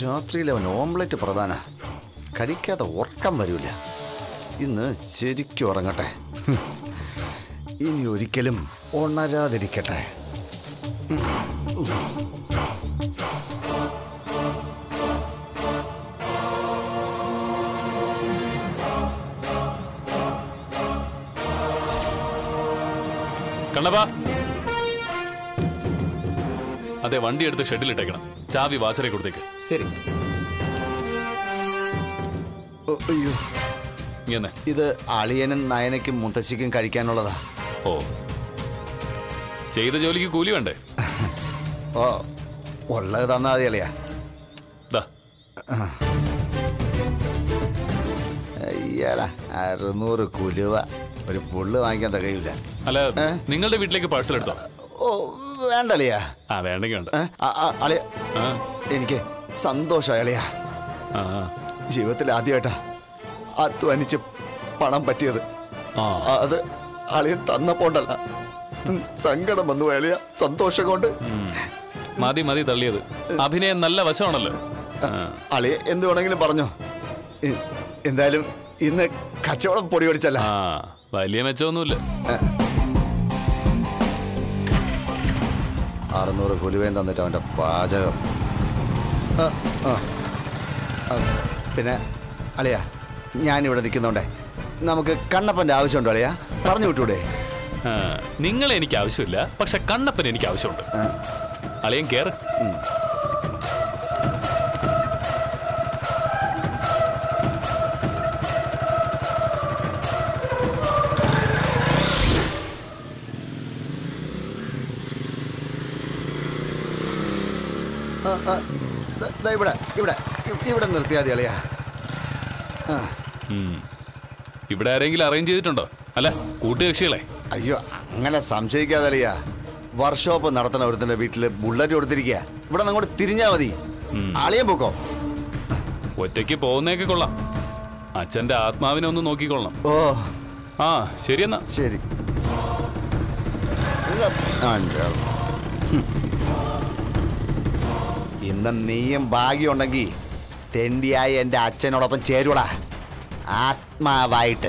രാത്രിയിൽ അവൻ ഓംലെറ്റ് പ്രധാന കഴിക്കാതെ ഉറക്കം വരില്ല ഇന്ന് ശരിക്കും ഉറങ്ങട്ടെ ഹും. ഇനി ഒരിക്കലും ഉണരാതിരിക്കട്ടെ കണ്ണപ്പാ അതെ വണ്ടി എടുത്ത് ഷെഡിലിട്ടേക്കണം ചാവി വാച്ചറെ കൊടുത്തേക്ക് ശരി ഓ, അയ്യോ ഇങ്ങനെ ഇത് അളിയനും നയനയ്ക്കും മുത്തശ്ശിക്കും കഴിക്കാനുള്ളതാ ഓ ചെയ്ത ജോലിക്ക് കൂലി വേണ്ടേ ഓ ഉള്ളത് തന്നാ മതി അളിയാ ദാ അയ്യടാ അറുന്നൂറ് കുലുവ ഒരു പുള്ള് വാങ്ങിക്കാൻ തികയില്ല അല്ല ഏ? നിങ്ങളുടെ വീട്ടിലേക്ക് പാഴ്സൽ എടുത്തോ ഓ വേണ്ട അളിയാ ആ വേണ്ടെങ്കിൽ വേണ്ട ഏ? ആ, ആ, അളിയ ആ എനിക്ക് സന്തോഷം അളിയാ ആ ആ. ജീവിതത്തിൽ ആദ്യമായിട്ടാ അധ്വാനിച്ച് പണം പറ്റിയത് ആ ആ, അത് അളിയൻ തന്നപ്പോണ്ടല്ല ഉം, സങ്കടം വന്നു പോയി അളിയ സന്തോഷം കൊണ്ട് ഉം. മതി മതി തള്ളിയത് അഭിനയം നല്ല വശമാണല്ലോ ആ. അളിയ എന്ത് വേണമെങ്കിലും പറഞ്ഞോ എ- എന്തായാലും ഇന്ന് കച്ചവടം പൊടി പിടിച്ചല്ല ആ വലിയ മെച്ചമൊന്നുമില്ല അറുന്നൂറ് കുലുവയും തന്നിട്ട് അവൻ്റെ പാചകം ആ, ആ. ആ, പിന്നെ അളിയ ഞാനിവിടെ നിൽക്കുന്നോണ്ടേ നമുക്ക് കണ്ണപ്പൻ്റെ ആവശ്യമുണ്ടോ അളിയ പറഞ്ഞു വിട്ടൂടെ ആ, നിങ്ങളെ എനിക്ക് ആവശ്യമില്ല പക്ഷെ കണ്ണപ്പൻ എനിക്ക് ആവശ്യമുണ്ട് അളിയൻ കേറ് ആ, ആ, ദാ- ദാ ഇവിടെ ഇവിടെ ഇ- ഇവിടെ നിർത്തിയാൽ മതി അളിയ ആ ഉം. ഇവിടെ ആരെങ്കിലും അറേഞ്ച് ചെയ്തിട്ടുണ്ടോ അല്ല കൂട്ടുകക്ഷികളെ അയ്യോ അങ്ങനെ സംശയിക്കാതെ അളിയ വർക്ക്ഷോപ്പ് നടത്തുന്ന ഒരുത്തിന്റെ വീട്ടില് ബുള്ളറ്റ് കൊടുത്തിരിക്കുക ഇവിടെ നിന്ന് അങ്ങോട്ട് തിരിഞ്ഞാ മതി അളിയൻ പൊക്കോ ഒറ്റയ്ക്ക് പോകുന്നേക്കെ കൊള്ളാം അച്ഛന്റെ ആത്മാവിനെ ഒന്ന് നോക്കിക്കൊള്ളണം ഓ ആ ശരിയെന്നാ ശരി ഇതാ, ആണ്ട്. ഹും. ഇന്ന് നീയും ഭാഗ്യമുണ്ടെങ്കിൽ തെണ്ടിയായി എൻ്റെ അച്ഛനോടൊപ്പം ചേരുവടാ ആത്മാവായിട്ട്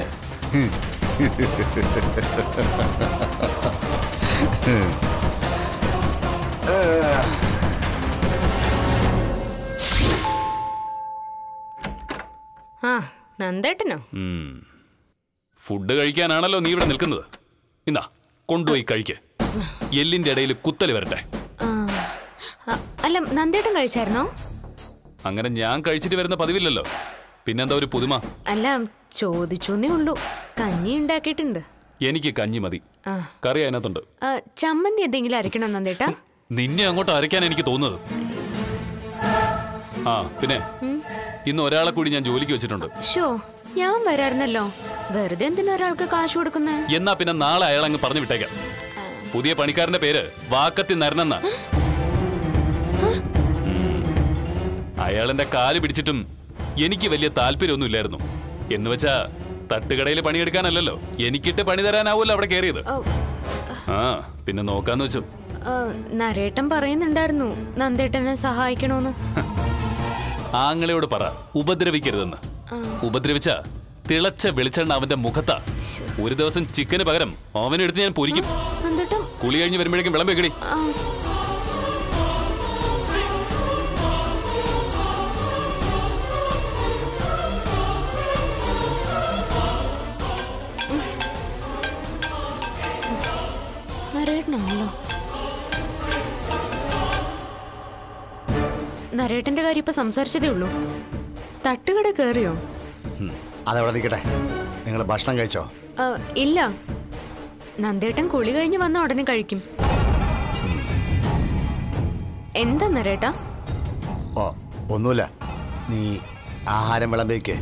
ആ നന്ദേട്ടനോ ഉം. ഫുഡ് കഴിക്കാനാണല്ലോ നീ ഇവിടെ നിൽക്കുന്നത് ഇന്നാ കൊണ്ടുപോയി കഴിക്ക് എല്ലിന്റെ ഇടയിൽ കുത്തല് വരട്ടെ ആ, ആ, അല്ല നന്ദേട്ടൻ കഴിച്ചായിരുന്നോ അങ്ങനെ ഞാൻ കഴിച്ചിട്ട് വരുന്ന പതിവില്ലല്ലോ പിന്നെന്താ ഒരു പുതുമ അല്ല ചോദിച്ചോന്നേ ഉള്ളൂ കഞ്ഞി ഉണ്ടാക്കിയിട്ടുണ്ട് എനിക്ക് കഞ്ഞി മതി ആ കറി അതിനകത്തുണ്ട് ആ, ചമ്മന്തി എന്തെങ്കിലും അരക്കണോ നന്ദേട്ടാ നിന്നെ അങ്ങോട്ട് അരയ്ക്കാൻ എനിക്ക് തോന്നുന്നത് ആ പിന്നെ ഇന്ന് ഒരാളെ കൂടി ഞാൻ ജോലിക്ക് വെച്ചിട്ടുണ്ട് ഷോ ഞാൻ വരാറുന്നല്ലോ വെറുതെ എന്തിനാ ഒരാൾക്ക് കാശ് കൊടുക്കുന്നേ എന്നാ പിന്നെ നാളെ അയാൾ അങ്ങ് പറഞ്ഞു വിട്ടേക്കാം പുതിയ പണിക്കാരന്റെ പേര് വാക്കത്തി നരനെന്ന അയാളെന്റെ കാല് പിടിച്ചിട്ടും എനിക്ക് വലിയ താല്പര്യമൊന്നുമില്ലായിരുന്നു എന്ന് വെച്ചാ തട്ടുകടയിൽ പണിയെടുക്കാനല്ലല്ലോ എനിക്കിട്ട് പണി തരാനാവൂല്ലോ അവിടെ കയറിയത് ഓ, ആ പിന്നെ നോക്കാന്ന് വെച്ചു ആ, നരേട്ടൻ പറയുന്നുണ്ടായിരുന്നു നന്ദേട്ടനെ സഹായിക്കണോന്ന് ആങ്ങളയോട് പറ ഉപദ്രവിക്കരുതെന്ന് ആ. ഉപദ്രവിച്ച തിളച്ച വെളിച്ചെണ്ണ അവന്റെ മുഖത്താ ഒരു ദിവസം ചിക്കന് പകരം അവനെടുത്ത് ഞാൻ പൊരിക്കും നന്ദേട്ടൻ കുളി കഴിഞ്ഞ് വരുമ്പോഴേക്കും വിളം വെക്കടി ആ, നരേട്ടനാണല്ലോ നരേട്ടന്റെ കാര്യം ഇപ്പൊ സംസാരിച്ചതേ ഉള്ളൂ തട്ടുകട കേറിയോ ഉം. അതവിടെ നിൽക്കട്ടെ നിങ്ങൾ ഭക്ഷണം കഴിച്ചോ ആ, ഇല്ല നന്ദേട്ടൻ കുളി കഴിഞ്ഞ് വന്ന ഉടനെ കഴിക്കും എന്താ നരേട്ടാ ഓ ഒന്നുമില്ല നീ ആഹാരം വിളമ്പേക്ക്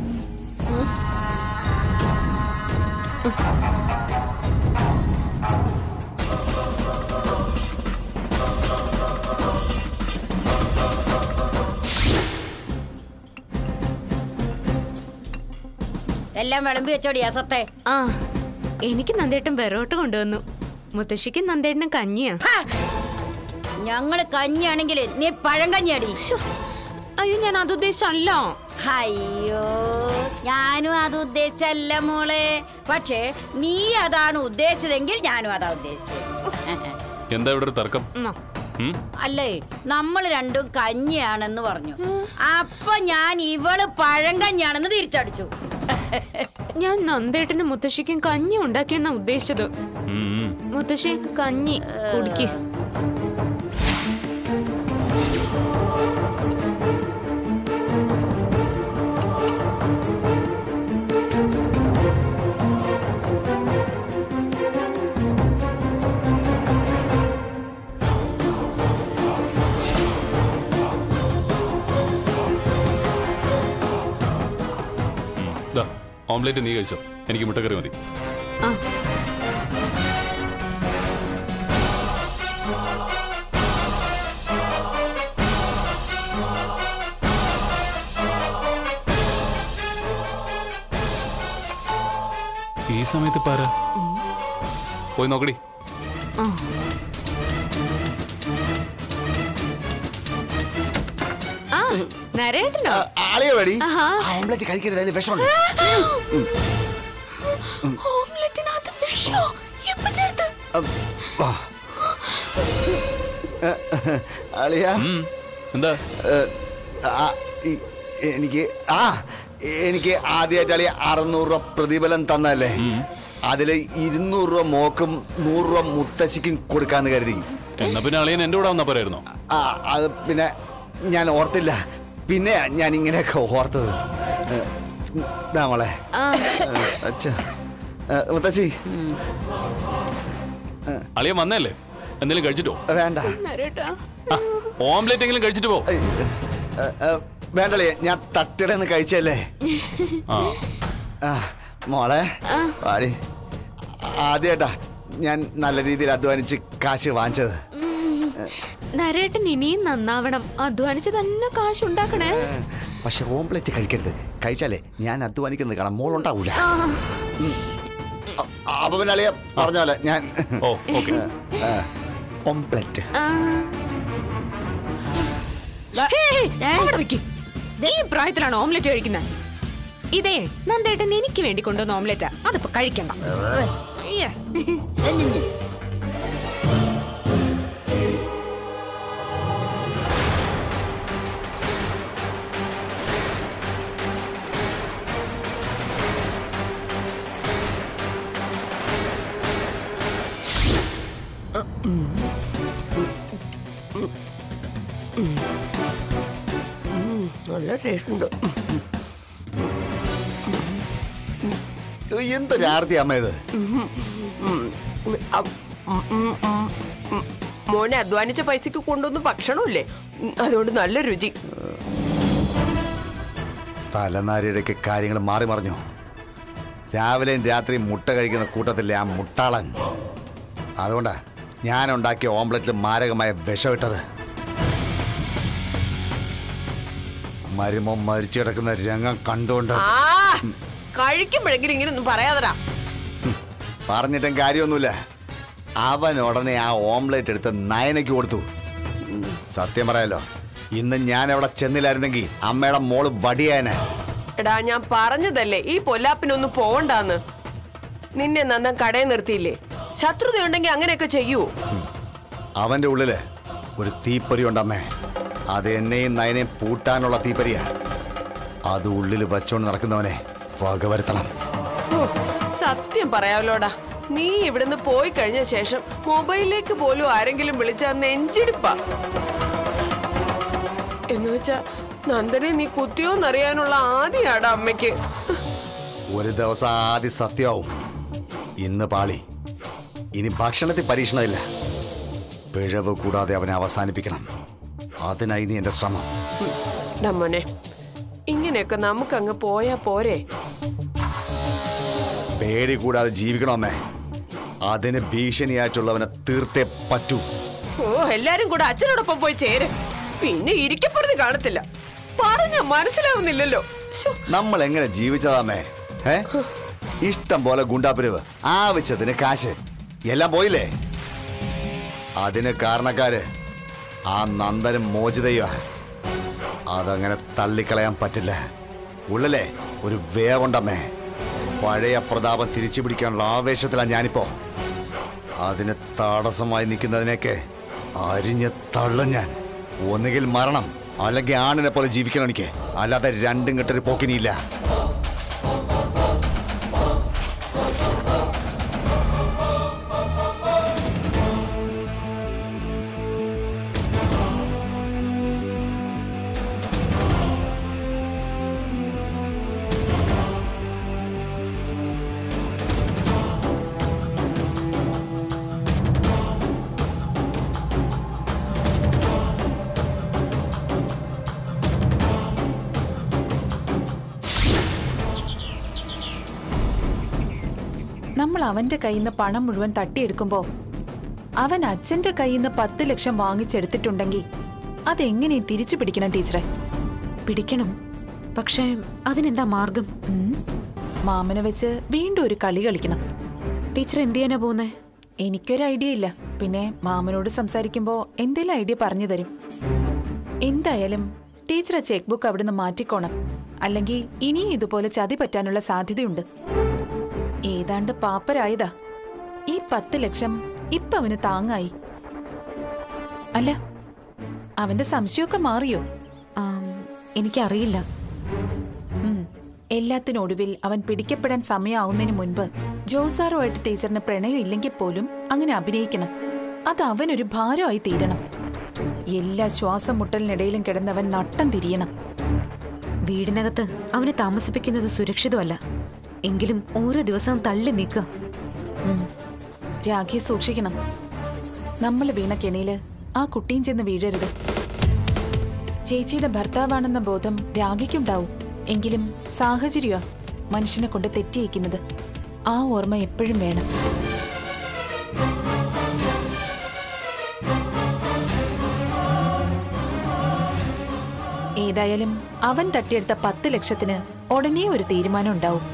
എല്ലാം വിളമ്പി വെച്ചോടി അസത്തെ ആ എനിക്ക് നന്ദേട്ടൻ വെറോട്ട് കൊണ്ടുവന്നു മുത്തശ്ശിക്ക് നന്ദേട്ടനും കഞ്ഞിയാ ഞങ്ങള് കഞ്ഞിയാണെങ്കിൽ നീ പഴം കഞ്ഞിയാടി ശ്ശോ, അയ്യോ ഞാൻ അത് ഉദ്ദേശിച്ചല്ല അയ്യോ ഞാനും അത് ഉദ്ദേശിച്ചല്ല മോളെ പക്ഷേ നീ അതാണ് ഉദ്ദേശിച്ചതെങ്കിൽ ഞാനും അതാ ഉദ്ദേശിച്ചത് എന്താ ഇവിടെ ഒരു തർക്കം ഉം. ഉം? അല്ലേ നമ്മൾ രണ്ടും കഞ്ഞിയാണെന്ന് പറഞ്ഞു അപ്പൊ ഞാൻ ഇവള് പഴങ്കഞ്ഞാണെന്ന് തിരിച്ചടിച്ചു ഞാൻ നന്ദേട്ടനും മുത്തശ്ശിക്കും കഞ്ഞി ഉണ്ടാക്കിയെന്നാ ഉദ്ദേശിച്ചത് ഉം, ഉം. മുത്തശ്ശി കഞ്ഞി കുടിക്ക് ദാ ഓംലേറ്റ് നീ കഴിച്ചോ എനിക്ക് മുട്ടക്കറി മതി ആ ഈ സമയത്ത് പാര പോയി നോക്കടി ആ ആ നരേട്ടനോ ആളിയ വേടി ആഹാ. ഓംലെറ്റ് കഴിക്കരുത് അതിൽ വിഷമുണ്ട് ഓംലെറ്റിനകത്ത് വിഷോ എപ്പോ ചേർത്ത് അം, വാ. ഏ, അളിയ ഉം. എന്താ ഏ, ആ, ഈ- എനിക്ക് ആ എനിക്ക് ആദ്യമായിട്ട് അളിയ അറുന്നൂറ് രൂപ പ്രതിഫലം തന്നല്ലേ അതില് ഇരുന്നൂറ് രൂപ മോക്കും നൂറ് രൂപ മുത്തശ്ശിക്കും കൊടുക്കാന്ന് കരുതി എന്നാ പിന്നെ അളിയൻ എന്റെ കൂടെ വന്നാ പോരായിരുന്നോ ആ അത് പിന്നെ ഞാൻ ഓർത്തില്ല പിന്നെ ഞാൻ ഇങ്ങനെയൊക്കെ ഓർത്തത് ഏ, ദാ മോളെ ആ ഏ, അച്ഛ ഏ, മുത്തശ്ശി അളിയൻ വന്നല്ലേ എന്തെങ്കിലും കഴിച്ചിട്ടോ വേണ്ട നരേട്ടാ ആ, ഓംലേറ്റ് എങ്കിലും കഴിച്ചിട്ട് പോ ഏയ്, ഏ, ഏ, വേണ്ടല്ലേ ഞാൻ തട്ടിടന്ന് കഴിച്ചല്ലേ ആ ആ മോളെ പാടി ആദ്യമായിട്ടാ ഞാൻ നല്ല രീതിയിൽ അധ്വാനിച്ച് കാശ് വാങ്ങിച്ചത് നരേട്ടൻ ഇനിയും നന്നാവണം അധ്വാനിച്ച് തന്നെ കാശ് ഉണ്ടാക്കണേ പക്ഷെ ഓംപ്ലേറ്റ് കഴിക്കരുത് കഴിച്ചാലേ ഞാൻ അധ്വാനിക്കുന്നത് കാണാം മോളുണ്ടാവൂല ആ, അ- അപ്പൊ പിന്നെ അളിയ പറഞ്ഞ പോലെ ഞാൻ ഓ ഓക്കെ ഓംപ്ലേറ്റ് ആ. ഹേയ്, അവിടെ വെക്ക്. ഈ പ്രായത്തിലാണ് ഓംലെറ്റ് കഴിക്കുന്നത് ഇതേ നന്ദേട്ടൻ എനിക്ക് വേണ്ടി കൊണ്ടുവന്ന ഓംലെറ്റാ അതിപ്പോ കഴിക്കണ്ട അയ്യേ. നല്ല ടേസ്റ്റ് ഉണ്ട് എന്തൊരു ആർത്തി അമ്മ ഇത് അ- ഉം, ഉം, ഉം, ഉം. മോനെ അധ്വാനിച്ച പൈസക്ക് കൊണ്ടുവന്ന് ഭക്ഷണമില്ലേ ഉം, അതുകൊണ്ട് നല്ല രുചി തലനാരിയുടെയൊക്കെ കാര്യങ്ങൾ മാറി മറിഞ്ഞു രാവിലെയും രാത്രിയും മുട്ട കഴിക്കുന്ന കൂട്ടത്തിലെ ആ മുട്ടാളൻ അതുകൊണ്ടാ ഞാൻ ഉണ്ടാക്കിയ ഓംലെറ്റിൽ മാരകമായ വിഷമിട്ടത് മരുമോ മരിച്ചു കിടക്കുന്ന രംഗം കണ്ടുകൊണ്ട് ആ കഴിക്കുമ്പോഴെങ്കിലും ഇങ്ങനെ ഒന്നും പറയാതടാ പറഞ്ഞിട്ടും കാര്യമൊന്നുമില്ല അവൻ ഉടനെ ആ ഓംലെറ്റ് എടുത്ത് നയനയ്ക്ക് കൊടുത്തു സത്യം പറയാലോ ഇന്ന് ഞാൻ അവിടെ ചെന്നില്ലായിരുന്നെങ്കിൽ അമ്മയുടെ മോള് വടിയാനെ എടാ ഞാൻ പറഞ്ഞതല്ലേ ഈ പൊല്ലാപ്പിനൊന്നും പോവണ്ടാന്ന് നിന്നെ നന്നാൻ കടയിൽ നിർത്തിയില്ലേ ശത്രുതയുണ്ടെങ്കിൽ അങ്ങനെയൊക്കെ ചെയ്യൂ അവന്റെ ഉള്ളില് ഒരു തീപ്പൊരി ഉണ്ടമ്മേ അത് എന്നെയും നയനെയും പൂട്ടാനുള്ള തീപ്പൊരിയാ അത് ഉള്ളിൽ വച്ചോണ്ട് നടക്കുന്നവനെ വകവരുത്തണം ഓ, സത്യം പറയാവല്ലോടാ നീ ഇവിടുന്ന് പോയി കഴിഞ്ഞ ശേഷം മൊബൈലിലേക്ക് പോലും ആരെങ്കിലും വിളിച്ചാ നെഞ്ചിടിപ്പാ എന്ന് വെച്ചാ നന്ദനെ നീ കുത്തിയോന്നറിയാനുള്ള ആദ്യാടാ അമ്മയ്ക്ക് ഒരു ദിവസം ആദ്യ സത്യമാവും ഇന്ന് പാളി ഇനി ഭക്ഷണത്തിൽ പരീക്ഷണമില്ല പിഴവ് കൂടാതെ അവനെ അവസാനിപ്പിക്കണം അതിനായി നീ എന്റെ ശ്രമം ഡാ മോനെ ഇങ്ങനെയൊക്കെ നമുക്കങ്ങ് പോയാ പോരെ പേടി കൂടാതെ ജീവിക്കണമേ അതിന് ഭീഷണിയായിട്ടുള്ളവനെ തീർത്തേ പറ്റൂ ഓ എല്ലാരും കൂടെ അച്ഛനോടൊപ്പം പോയി ചേര് പിന്നെ ഇരിക്കപ്പെടുന്നത് കാണത്തില്ല പറഞ്ഞ മനസ്സിലാവുന്നില്ലല്ലോ ശ്ശോ, നമ്മൾ എങ്ങനെ ജീവിച്ചതാമേ ഏ ഇഷ്ടം പോലെ ഗുണ്ടാപ്പിരിവ് ആവശ്യത്തിന് കാശ് എല്ലാം പോയില്ലേ അതിന് കാരണക്കാര് ആ നന്ദനും മോചിതയുവാ അതങ്ങനെ തള്ളിക്കളയാൻ പറ്റില്ല ഉള്ളിലെ ഒരു വേവുണ്ടമ്മേ പഴയ പ്രതാപം തിരിച്ചു പിടിക്കാനുള്ള ആവേശത്തിലാണ് ഞാനിപ്പോ അതിന് തടസ്സമായി നിൽക്കുന്നതിനൊക്കെ അരിഞ്ഞ് തള്ളും ഞാൻ ഒന്നുകിൽ മരണം അല്ലെങ്കിൽ ആണിനെ പോലെ ജീവിക്കണം എനിക്ക് അല്ലാതെ രണ്ടും കെട്ടൊരു പോക്കിനിയില്ല നമ്മൾ അവന്റെ കയ്യിൽ നിന്ന് പണം മുഴുവൻ തട്ടിയെടുക്കുമ്പോ അവൻ അച്ഛന്റെ കയ്യിൽ നിന്ന് പത്ത് ലക്ഷം വാങ്ങിച്ചെടുത്തിട്ടുണ്ടെങ്കിൽ അതെങ്ങനെ തിരിച്ചു പിടിക്കണം ടീച്ചറെ പിടിക്കണം പക്ഷേ അതിനെന്താ മാർഗം ഉം. മാമനെ വെച്ച് വീണ്ടും ഒരു കളി കളിക്കണം ടീച്ചർ എന്ത് ചെയ്യാനാ പോകുന്നേ എനിക്കൊരു ഐഡിയ ഇല്ല പിന്നെ മാമനോട് സംസാരിക്കുമ്പോ എന്തേലും ഐഡിയ പറഞ്ഞു തരും എന്തായാലും ടീച്ചർ ആ ചെക്ക് ബുക്ക് അവിടുന്ന് മാറ്റിക്കോണം അല്ലെങ്കിൽ ഇനിയും ഇതുപോലെ ചതി പറ്റാനുള്ള സാധ്യതയുണ്ട് ഏതാണ്ട് പാപ്പരായതാ ഈ പത്ത് ലക്ഷം ഇപ്പൊ അവന് താങ്ങായി അല്ല അവന്റെ സംശയമൊക്കെ മാറിയോ ആം, എനിക്കറിയില്ല ഉം. എല്ലാത്തിനൊടുവിൽ അവൻ പിടിക്കപ്പെടാൻ സമയമാവുന്നതിന് മുൻപ് ജോസാറുമായിട്ട് ടീച്ചറിന് പ്രണയം ഇല്ലെങ്കിൽ പോലും അങ്ങനെ അഭിനയിക്കണം അത് അവനൊരു ഭാരമായി തീരണം എല്ലാ ശ്വാസം മുട്ടലിനിടയിലും കിടന്നവൻ നട്ടം തിരിയണം വീടിനകത്ത് അവനെ താമസിപ്പിക്കുന്നത് സുരക്ഷിതമല്ല എങ്കിലും ഓരോ ദിവസവും തള്ളി നീക്കുക ഉം. രാഖിയെ സൂക്ഷിക്കണം നമ്മൾ വീണ കെണിയില് ആ കുട്ടിയും ചെന്ന് വീഴരുത് ചേച്ചിയുടെ ഭർത്താവാണെന്ന ബോധം രാഖിക്കുണ്ടാവും എങ്കിലും സാഹചര്യ മനുഷ്യനെ കൊണ്ട് തെറ്റിയേക്കുന്നത് ആ ഓർമ്മ എപ്പോഴും വേണം ഏതായാലും അവൻ തട്ടിയെടുത്ത പത്ത് ലക്ഷത്തിന് ഉടനെ ഒരു തീരുമാനം ഉണ്ടാവും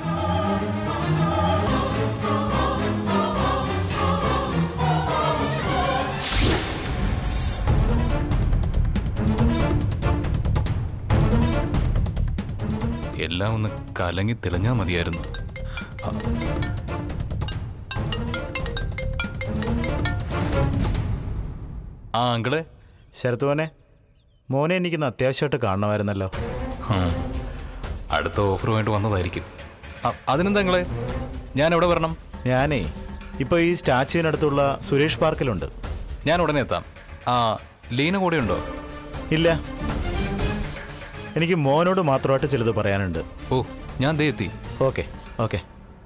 എല്ലാം ഒന്ന് കലങ്ങി തെളിഞ്ഞാൽ മതിയായിരുന്നു ആ, ആ അങ്കിളെ ശരത് മോനെ മോനെ എനിക്കിന്ന് അത്യാവശ്യമായിട്ട് കാണണമായിരുന്നല്ലോ ഹും. അടുത്ത ഓഫറുമായിട്ട് വന്നതായിരിക്കും ആ, അതിനെന്താ അങ്കിളെ ഞാൻ എവിടെ വരണം ഞാനേ ഇപ്പോൾ ഈ സ്റ്റാച്ചുവിനടുത്തുള്ള സുരേഷ് പാർക്കിലുണ്ട് ഞാൻ ഉടനെ എത്താം ആ ലീന കൂടെ ഉണ്ടോ ഇല്ല എനിക്ക് മോനോട് മാത്രമായിട്ട് ചിലത് പറയാനുണ്ട് ഓ ഞാൻ ദേ എത്തി ഓക്കെ ഓക്കെ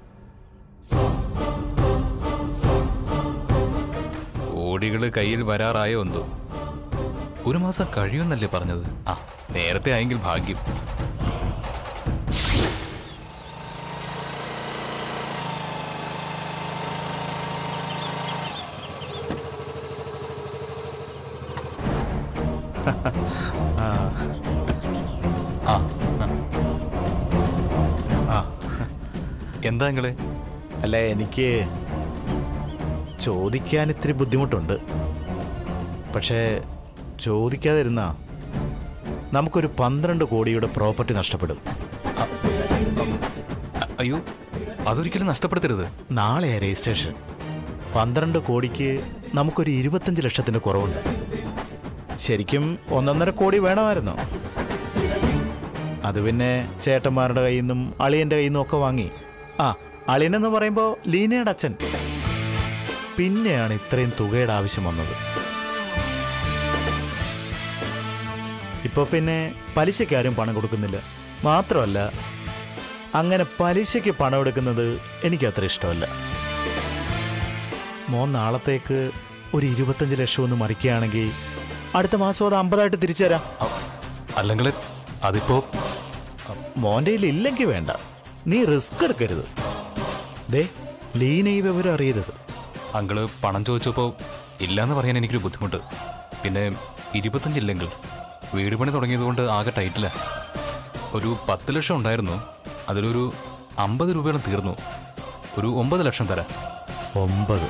കോടികൾ കയ്യിൽ വരാറായോ എന്തോ ഒരു മാസം കഴിയുമെന്നല്ലേ പറഞ്ഞത് ആ നേരത്തെ ആയെങ്കിൽ ഭാഗ്യം ആ ആ. ആ എന്താ നിങ്ങള് അല്ല എനിക്ക് ചോദിക്കാൻ ഇത്തിരി ബുദ്ധിമുട്ടുണ്ട് പക്ഷേ ചോദിക്കാതിരുന്ന നമുക്കൊരു പന്ത്രണ്ട് കോടിയുടെ പ്രോപ്പർട്ടി നഷ്ടപ്പെടും അ- അയ്യോ അതൊരിക്കലും നഷ്ടപ്പെടുത്തരുത് നാളെയാ രജിസ്ട്രേഷൻ പന്ത്രണ്ട് കോടിക്ക് നമുക്കൊരു ഇരുപത്തഞ്ച് ലക്ഷത്തിന്റെ കുറവുണ്ട് ശരിക്കും ഒന്നൊന്നര കോടി വേണമായിരുന്നു അത് പിന്നെ ചേട്ടന്മാരുടെ കയ്യിൽ നിന്നും അളിയന്റെ കയ്യിൽ നിന്നും ഒക്കെ വാങ്ങി ആ അളിയനെന്ന് പറയുമ്പോൾ ലീനയുടെ അച്ഛൻ പിന്നെയാണ് ഇത്രയും തുകയുടെ ആവശ്യം വന്നത് ഇപ്പൊ പിന്നെ പലിശക്കാരും പണം കൊടുക്കുന്നില്ല മാത്രമല്ല അങ്ങനെ പലിശയ്ക്ക് പണം എടുക്കുന്നത് എനിക്ക് അത്ര ഇഷ്ടമല്ല മോൻ നാളത്തേക്ക് ഒരു ഇരുപത്തഞ്ച് ലക്ഷം ഒന്ന് മറിക്കുകയാണെങ്കിൽ അടുത്ത മാസം അത് അമ്പതായിട്ട് തിരിച്ചു തരാം അല്ലെങ്കിൽ അതിപ്പോ മോൻ്റെ കയ്യിൽ ഇല്ലെങ്കിൽ വേണ്ട നീ റിസ്ക് എടുക്കരുത് ദേ ലീന ഈ വിവരം അറിയരുത് അങ്കിള് പണം ചോദിച്ചപ്പോൾ ഇല്ലാന്ന് പറയാൻ എനിക്കൊരു ബുദ്ധിമുട്ട് പിന്നെ ഇരുപത്തഞ്ചില്ലെങ്കിൽ വീട് പണി തുടങ്ങിയതുകൊണ്ട് ആകെ ടൈറ്റില്ല ഒരു പത്ത് ലക്ഷം ഉണ്ടായിരുന്നു അതിലൊരു അമ്പത് രൂപയോളം തീർന്നു ഒരു ഒമ്പത് ലക്ഷം തരാം ഒമ്പത്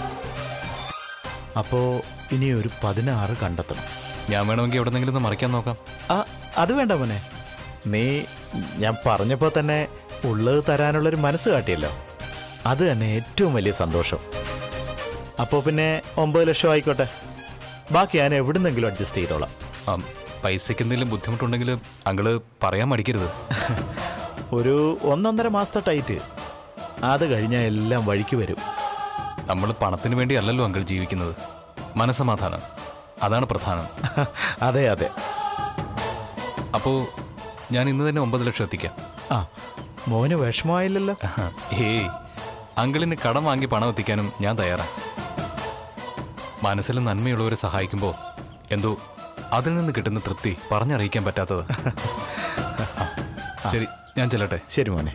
അപ്പോ ഇനി ഒരു പതിനാറ് കണ്ടെത്തണം ഞാൻ വേണമെങ്കിൽ എവിടെന്നെങ്കിലും ഒന്ന് മറിക്കാൻ നോക്കാം ആ അത് വേണ്ട മോനെ നീ ഞാൻ പറഞ്ഞപ്പോൾ തന്നെ ഉള്ളത് തരാനുള്ളൊരു മനസ്സ് കാട്ടിയല്ലോ അത് തന്നെ ഏറ്റവും വലിയ സന്തോഷം അപ്പോൾ പിന്നെ ഒമ്പത് ലക്ഷം ആയിക്കോട്ടെ ബാക്കി ഞാൻ എവിടുന്നെങ്കിലും അഡ്ജസ്റ്റ് ചെയ്തോളാം ആ, പൈസയ്ക്ക് എന്തെങ്കിലും ബുദ്ധിമുട്ടുണ്ടെങ്കിൽ അങ്കിള് പറയാൻ മടിക്കരുത് ഒരു ഒന്നൊന്നര മാസത്തെ ടൈറ്റ് അത് കഴിഞ്ഞാൽ എല്ലാം വഴിക്ക് വരും നമ്മൾ പണത്തിന് വേണ്ടി അല്ലല്ലോ അങ്കിൾ ജീവിക്കുന്നത് മനസമാധാനം അതാണ് പ്രധാനം അതെ അതെ അപ്പോൾ ഞാൻ ഇന്ന് തന്നെ ഒമ്പത് ലക്ഷം എത്തിക്കാം ആ മോന് വിഷമമായില്ലല്ലോ ഏയ് അങ്കിളിന് കടം വാങ്ങി പണം എത്തിക്കാനും ഞാൻ തയ്യാറാണ് മനസ്സിൽ നന്മയുള്ളവരെ സഹായിക്കുമ്പോൾ എന്തോ അതിൽ നിന്ന് കിട്ടുന്ന തൃപ്തി പറഞ്ഞറിയിക്കാൻ പറ്റാത്തത് ആ, ശരി ഞാൻ ചെല്ലട്ടെ ശരി മോനെ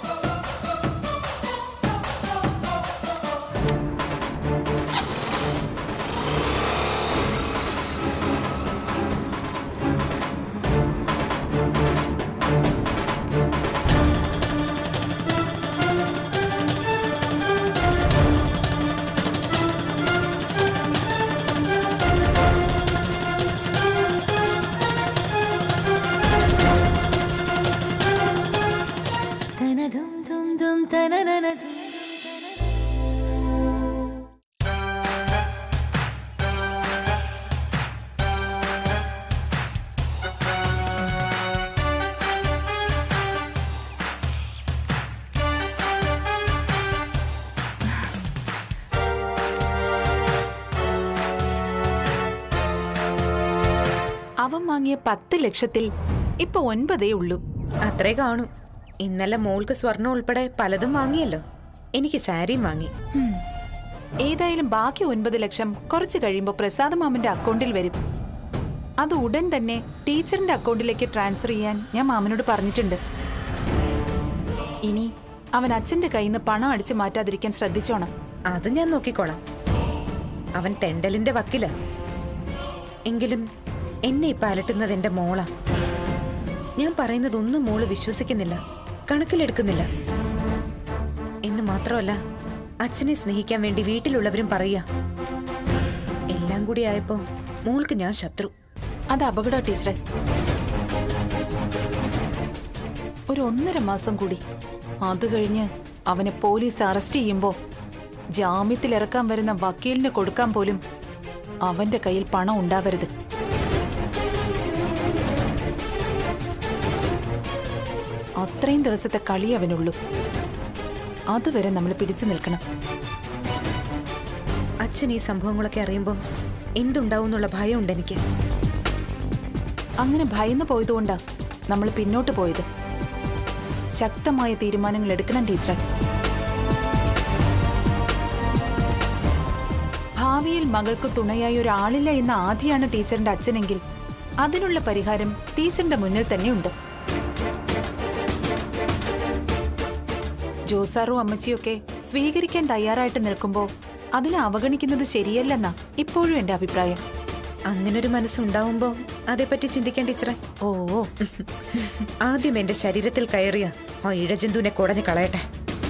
അവൻ വാങ്ങിയ പത്ത് ലക്ഷത്തിൽ ഇപ്പൊ ഒൻപതേ ഉള്ളൂ അത്രേ കാണൂ ഇന്നലെ മോൾക്ക് സ്വർണം ഉൾപ്പെടെ പലതും വാങ്ങിയല്ലോ എനിക്ക് സാരിയും വാങ്ങി ഹും. ഏതായാലും ബാക്കി ഒൻപത് ലക്ഷം കുറച്ച് കഴിയുമ്പോൾ പ്രസാദ് മാമന്റെ അക്കൗണ്ടിൽ വരും അത് ഉടൻ തന്നെ ടീച്ചറിന്റെ അക്കൗണ്ടിലേക്ക് ട്രാൻസ്ഫർ ചെയ്യാൻ ഞാൻ മാമനോട് പറഞ്ഞിട്ടുണ്ട് ഇനി അവൻ അച്ഛന്റെ കയ്യിൽ നിന്ന് പണം അടിച്ചു മാറ്റാതിരിക്കാൻ ശ്രദ്ധിച്ചോണം അത് ഞാൻ നോക്കിക്കോളാം അവൻ തെണ്ടലിന്റെ വക്കില എങ്കിലും എന്നെ ഇപ്പൊ അലട്ടുന്നത് എന്റെ മോളാ ഞാൻ പറയുന്നതൊന്നും മോള് വിശ്വസിക്കുന്നില്ല കണക്കിലെടുക്കുന്നില്ല എന്ന് മാത്രമല്ല അച്ഛനെ സ്നേഹിക്കാൻ വേണ്ടി വീട്ടിലുള്ളവരും പറയാ എല്ലാം കൂടി ആയപ്പോ മോൾക്ക് ഞാൻ ശത്രു അത് അപകട ടീച്ചറെ ഒരു ഒന്നര മാസം കൂടി അത് കഴിഞ്ഞ് അവനെ പോലീസ് അറസ്റ്റ് ചെയ്യുമ്പോ ജാമ്യത്തിൽ ഇറക്കാൻ വരുന്ന വക്കീലിന് കൊടുക്കാൻ പോലും അവന്റെ കയ്യിൽ പണം ഉണ്ടാവരുത് അത്രയും ദിവസത്തെ കളി അവനുള്ളൂ അതുവരെ നമ്മൾ പിടിച്ചു നിൽക്കണം അച്ഛൻ ഈ സംഭവങ്ങളൊക്കെ അറിയുമ്പോൾ എന്തുണ്ടാവും എന്നുള്ള ഭയമുണ്ട് എനിക്ക് അങ്ങനെ ഭയന്ന് പോയതുകൊണ്ടാ നമ്മൾ പിന്നോട്ട് പോയത് ശക്തമായ തീരുമാനങ്ങൾ എടുക്കണം ടീച്ചറെ ഭാവിയിൽ മകൾക്ക് തുണയായി ഒരാളില്ല എന്ന ആദ്യമാണ് ടീച്ചറിന്റെ അച്ഛനെങ്കിൽ അതിനുള്ള പരിഹാരം ടീച്ചറിന്റെ മുന്നിൽ തന്നെയുണ്ട് ജോസാറും അമ്മച്ചിയൊക്കെ സ്വീകരിക്കാൻ തയ്യാറായിട്ട് നിൽക്കുമ്പോൾ അതിനെ അവഗണിക്കുന്നത് ശരിയല്ലെന്നാ ഇപ്പോഴും എന്റെ അഭിപ്രായം അങ്ങനൊരു മനസ്സുണ്ടാവുമ്പോ അതേപ്പറ്റി ചിന്തിക്കാൻ ടീച്ചറെ ഓ ആദ്യം എന്റെ ശരീരത്തിൽ കയറിയ ആ ഇഴജന്തുവിനെ കുടഞ്ഞു കളയട്ടെ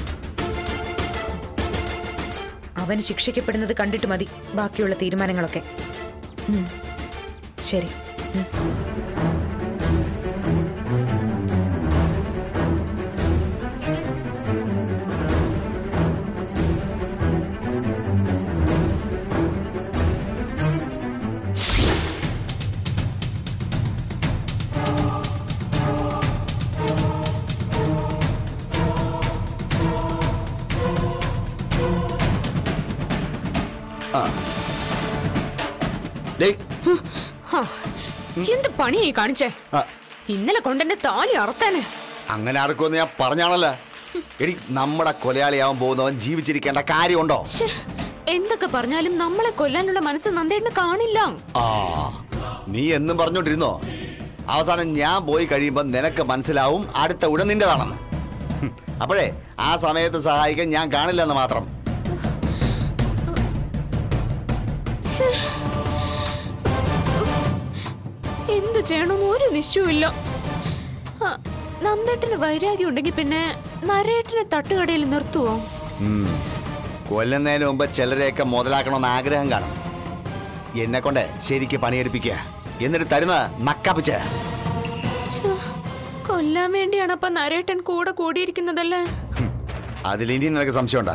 അവൻ ശിക്ഷിക്കപ്പെടുന്നത് കണ്ടിട്ട് മതി ബാക്കിയുള്ള തീരുമാനങ്ങളൊക്കെ ഉം. ശരി ഉം. ഡേയ് ഹാ, എന്ത് പണിയായി കാണിച്ചേ ആ, ഇന്നലെ കൊണ്ടെന്റെ താലി അറുത്താന് അങ്ങനെ ആർക്കുമെന്ന് ഞാൻ പറഞ്ഞാണല്ലോ എടി നമ്മുടെ കൊലയാളിയാവാൻ പോകുന്നവൻ ജീവിച്ചിരിക്കേണ്ട കാര്യമുണ്ടോ ശ്ശേ, എന്തൊക്കെ പറഞ്ഞാലും നമ്മളെ കൊല്ലാനുള്ള മനസ്സ് നന്ദേട്ടിന് കാണില്ല ആ നീ എന്നും പറഞ്ഞോണ്ടിരുന്നോ അവസാനം ഞാൻ പോയി കഴിയുമ്പോൾ നിനക്ക് മനസ്സിലാവും അടുത്ത ഉടൻ നിന്റേതാണെന്ന് ഹും, അപ്പോഴേ ആ സമയത്ത് സഹായിക്കാൻ ഞാൻ കാണില്ലെന്ന് മാത്രം ശ്ശേ. എന്ത് ചെയ്യണം ഒരു നിശ്ചയമില്ല ആ, നന്ദേട്ടന് വൈരാഗ്യം ഉണ്ടെങ്കിൽ പിന്നെ നരേട്ടനെ തട്ടുകടയിൽ നിർത്തുവോ ഉം. കൊല്ലുന്നതിന് മുമ്പ് ചിലരെയൊക്കെ മുതലാക്കണമെന്ന് ആഗ്രഹം കാണും എന്നെ കൊണ്ട് ശരിക്ക് പണിയെടുപ്പിക്കുക എന്നിട്ട് തരുന്ന നക്കാപ്പിച്ച് കൊല്ലാൻ വേണ്ടിയാണ് അപ്പൊ നരേട്ടൻ കൂടെ കൂടിയിരിക്കുന്നതല്ലേ അതിലിനി നിനക്ക് സംശയമുണ്ടാ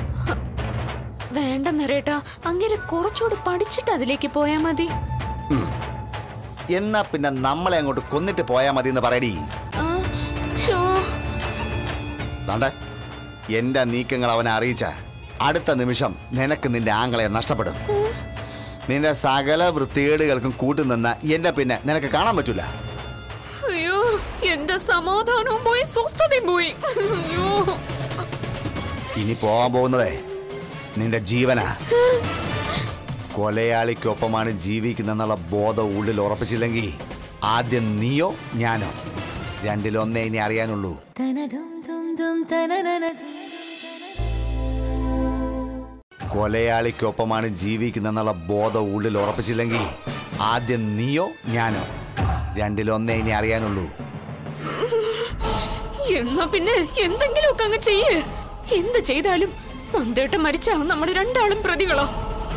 വേണ്ട നരേട്ടാ അങ്ങനെ കുറച്ചുകൂടി പഠിച്ചിട്ട് അതിലേക്ക് പോയാ മതി എന്നാ പിന്നെ നമ്മളെ അങ്ങോട്ട് കൊന്നിട്ട് പോയാ മതി എന്ന് പറയടി ആ, ഷോ. ദാണ്ടെ എന്റെ നീക്കങ്ങൾ അവനെ അറിയിച്ച അടുത്ത നിമിഷം നിനക്ക് നിന്റെ ആങ്ങളെ നഷ്ടപ്പെടും നിന്റെ സകല വൃത്തികേടുകൾക്കും കൂട്ടുനിന്ന എന്റെ പിന്നെ നിനക്ക് കാണാൻ പറ്റൂല അയ്യോ എന്റെ സമാധാനവും പോയി സ്വസ്ഥതയും പോയി അയ്യോ ഇനി പോകാൻ പോകുന്നതേ നിന്റെ ജീവനാ കൊലയാളിക്കൊപ്പമാണ് ജീവിക്കുന്നെന്നുള്ള ബോധം ഉള്ളിൽ ഉറപ്പിച്ചില്ലെങ്കിൽ ആദ്യം നീയോ ഞാനോ രണ്ടിലൊന്നേ ഇനി അറിയാനുള്ളൂ കൊലയാളിക്കൊപ്പമാണ് ജീവിക്കുന്നെന്നുള്ള ബോധം ഉള്ളിൽ ഉറപ്പിച്ചില്ലെങ്കിൽ ആദ്യം നീയോ ഞാനോ രണ്ടിലൊന്നേ ഇനി അറിയാനുള്ളൂ എന്നാ പിന്നെ എന്തെങ്കിലുമൊക്കെ അങ്ങ് ചെയ്യ് എന്ത് ചെയ്താലും നന്ദേട്ടൻ മരിച്ച നമ്മുടെ രണ്ടാളും പ്രതികളോ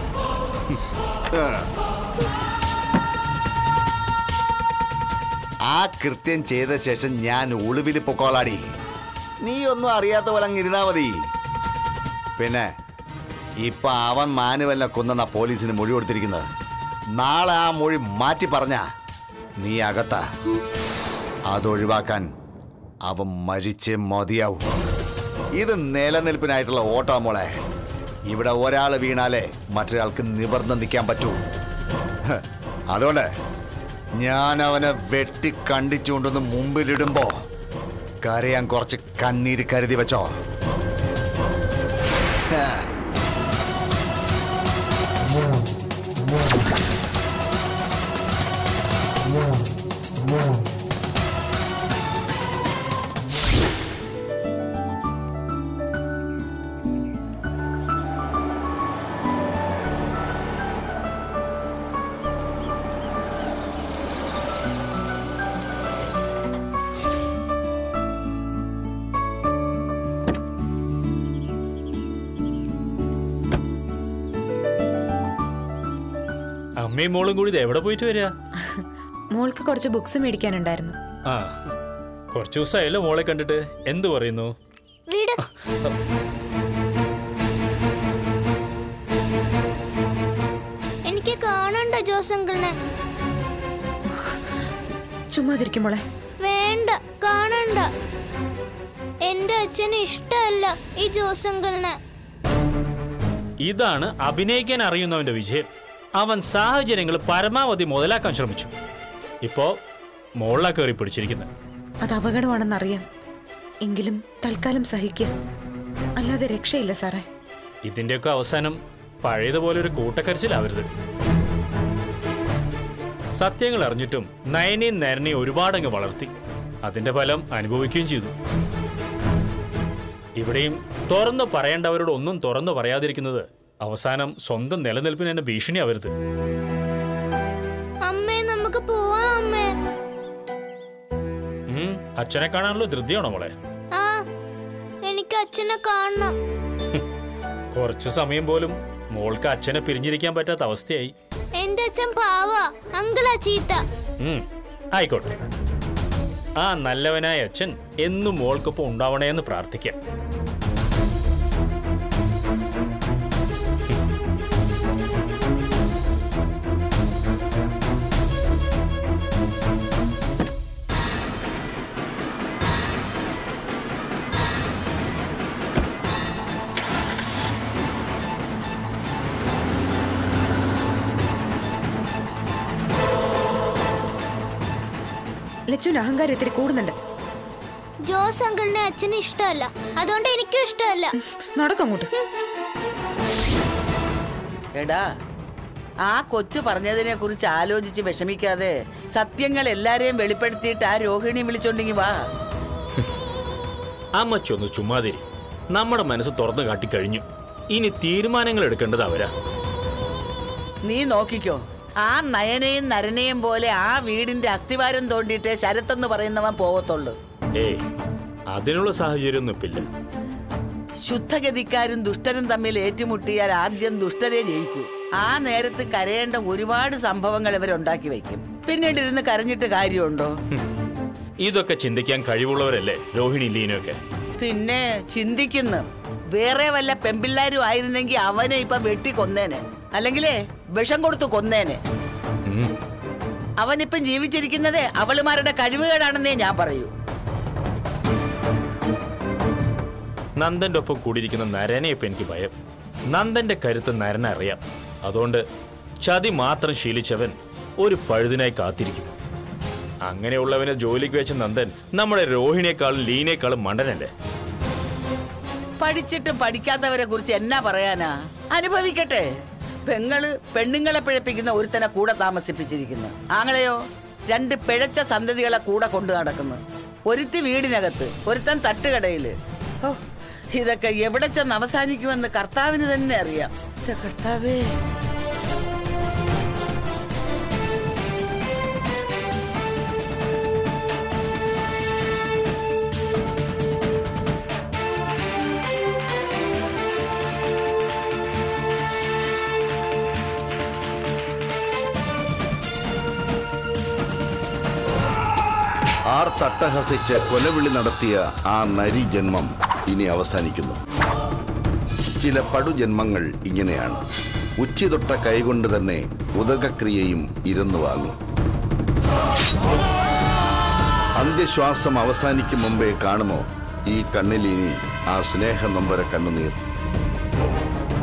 ആ കൃത്യം ചെയ്ത ശേഷം ഞാൻ ഒളിവിൽ പൊക്കോളാടി നീ ഒന്നും അറിയാത്ത പോലെ അങ്ങ് ഇരുന്നാ മതി പിന്നെ ഇപ്പൊ അവൻ മാനുവലിനെ കൊന്നെന്ന പോലീസിന് മൊഴി കൊടുത്തിരിക്കുന്നത് നാളെ ആ മൊഴി മാറ്റി പറഞ്ഞ നീ അകത്താ അതൊഴിവാക്കാൻ അവൻ മരിച്ചേ മതിയാവും ഇത് നിലനിൽപ്പിനായിട്ടുള്ള ഓട്ടാ മോളെ ഇവിടെ ഒരാൾ വീണാലേ മറ്റൊരാൾക്ക് നിവർന്ന് നിൽക്കാൻ പറ്റൂ ഹ്, അതുകൊണ്ട് ഞാൻ അവനെ വെട്ടി കണ്ടിച്ചുകൊണ്ടൊന്ന് മുമ്പിലിടുമ്പോ കരയാൻ കുറച്ച് കണ്ണീര് കരുതി വെച്ചോ ഹ. അമ്മയും മോളും കൂടി ഇത് എവിടെ പോയിട്ട് വരിക മോൾക്ക് കുറച്ച് ബുക്സ് മേടിക്കാനുണ്ടായിരുന്നു ആ കുറച്ചു ദിവസമായല്ലോ മോളെ കണ്ടിട്ട് എന്തു പറയുന്നു വീട് എനിക്ക് കാണണ്ട ജോസ് അങ്കിളിനെ ചുമ്മാതിരിക്കും മോളെ വേണ്ട കാണണ്ട എന്റെ അച്ഛന് ഇഷ്ടമല്ല ഈ ജോസ് അങ്കിളിനെ ഇതാണ് അഭിനയിക്കാൻ അറിയുന്നവന്റെ വിജയം അവൻ സാഹചര്യങ്ങൾ പരമാവധി മുതലാക്കാൻ ശ്രമിച്ചു ഇപ്പോ മോളിലാ കയറി പിടിച്ചിരിക്കുന്നത് അത് അപകടമാണെന്നറിയാം എങ്കിലും തൽക്കാലം സഹിക്കുക അല്ലാതെ രക്ഷയില്ല സാറേ ഇതിന്റെയൊക്കെ അവസാനം പഴയതുപോലെ ഒരു കൂട്ടക്കരച്ചിലാവരുത് സത്യങ്ങൾ അറിഞ്ഞിട്ടും നയനെയും നരനെയും ഒരുപാടങ്ങ് വളർത്തി അതിന്റെ ഫലം അനുഭവിക്കുകയും ചെയ്തു ഇവിടെയും തുറന്നു പറയേണ്ടവരോട് ഒന്നും തുറന്നു പറയാതിരിക്കുന്നത് അവസാനം സ്വന്തം നിലനിൽപ്പിന് തന്നെ ഭീഷണിയാവരുത് അമ്മേ നമുക്ക് പോവാം അമ്മേ ഉം, അച്ഛനെ കാണാനുള്ള ധൃതിയാണോ മോളെ ആ എനിക്ക് അച്ഛനെ കാണണം കുറച്ചു സമയം പോലും മോൾക്ക് അച്ഛനെ പിരിഞ്ഞിരിക്കാൻ പറ്റാത്ത അവസ്ഥയായി എന്റെ അച്ഛൻ പാവാ അങ്കിളാ ചീത്ത ഉം, ആയിക്കോട്ടെ ആ നല്ലവനായ അച്ഛൻ എന്നും മോൾക്കൊപ്പം ഉണ്ടാവണേ എന്ന് പ്രാർത്ഥിക്കാം ലച്ചുവിന് അഹങ്കാരം ഇത്തിരി കൂടുന്നുണ്ട് ജോസ് അങ്കിളിനെ അച്ഛന് ഇഷ്ടമല്ല അതുകൊണ്ട് എനിക്കും ഇഷ്ടമല്ല നടക്കങ്ങോട്ട് എടാ ആ കൊച്ചു പറഞ്ഞതിനെ കുറിച്ച് ആലോചിച്ച് വിഷമിക്കാതെ സത്യങ്ങൾ എല്ലാരെയും വെളിപ്പെടുത്തിയിട്ട് ആ രോഹിണി വിളിച്ചോണ്ടെങ്കി വാ അമ്മച്ചി ഒന്ന് ചുമ്മാതിരി നമ്മുടെ മനസ്സ് തുറന്നു കാട്ടിക്കഴിഞ്ഞു ഇനി തീരുമാനങ്ങൾ എടുക്കേണ്ടത് അവരാ നീ നോക്കിക്കോ ആ നയനെയും നരനെയും പോലെ ആ വീടിന്റെ അസ്ഥിവാരം തോണ്ടിയിട്ടേ ശരത്തെന്ന് പറയുന്നവൻ പോകത്തുള്ളൂ ഏയ് അതിനുള്ള സാഹചര്യമൊന്നും ഇപ്പില്ല ശുദ്ധഗതിക്കാരും ദുഷ്ടരും തമ്മിൽ ഏറ്റുമുട്ടിയാൽ ആദ്യം ദുഷ്ടരെ ജയിക്കൂ ആ നേരത്ത് കരയേണ്ട ഒരുപാട് സംഭവങ്ങൾ ഇവരുണ്ടാക്കി വയ്ക്കും പിന്നീട് ഇരുന്ന് കരഞ്ഞിട്ട് കാര്യമുണ്ടോ ഇതൊക്കെ ചിന്തിക്കാൻ കഴിവുള്ളവരല്ലേ രോഹിണി ലീനൊക്കെ പിന്നെ ചിന്തിക്കുന്നു വേറെ വല്ല പെമ്പിള്ളാരും ആയിരുന്നെങ്കിൽ അവനെ ഇപ്പൊ വെട്ടി കൊന്നേനെ അല്ലെങ്കിലേ വിഷം കൊടുത്തു കൊന്നേനെ അവനിപ്പം ജീവിച്ചിരിക്കുന്നതേ അവളുമാരുടെ കഴിവുകേടാണെന്നേ ഞാൻ പറയൂ നന്ദന്റെ ഒപ്പം കൂടിയിരിക്കുന്ന നരനെ ഇപ്പൊ എനിക്ക് ഭയം നന്ദന്റെ കരുത്ത് നരന അറിയാം അതുകൊണ്ട് ചതി മാത്രം ശീലിച്ചവൻ ഒരു പഴുതിനായി കാത്തിരിക്കും അങ്ങനെയുള്ളവനെ ജോലിക്ക് വെച്ച നന്ദൻ നമ്മുടെ രോഹിണിയെക്കാളും ലീനേക്കാളും മണ്ടനല്ലേ പഠിച്ചിട്ടും പഠിക്കാത്തവരെ കുറിച്ച് എന്നാ പറയാനാ അനുഭവിക്കട്ടെ പെങ്ങള് പെണ്ണുങ്ങളെ പിഴപ്പിക്കുന്ന ഒരുത്തനെ കൂടെ താമസിപ്പിച്ചിരിക്കുന്നു ആങ്ങളെയോ രണ്ട് പിഴച്ച സന്തതികളെ കൂടെ കൊണ്ടു നടക്കുന്നു ഒരുത്തി വീടിനകത്ത് ഒരുത്തൻ തട്ടുകടയില് ഓ ഇതൊക്കെ എവിടെ ചെന്ന് അവസാനിക്കുമെന്ന് കർത്താവിന് തന്നെ അറിയാം ഛെ, കർത്താവേ ആർ തട്ടഹസിച്ച് കൊലവിളി നടത്തിയ ആ നരി ജന്മം ഇനി അവസാനിക്കുന്നു ചില പടുജന്മങ്ങൾ ഇങ്ങനെയാണ് ഉച്ചിതൊട്ട കൈകൊണ്ട് തന്നെ ഉദകക്രിയയും ഇരുന്നു വാങ്ങും അന്ത്യശ്വാസം അവസാനിക്കും മുമ്പേ കാണുമോ ഈ കണ്ണിലിനി ആ സ്നേഹ നൊമ്പര കണ്ണുനീർ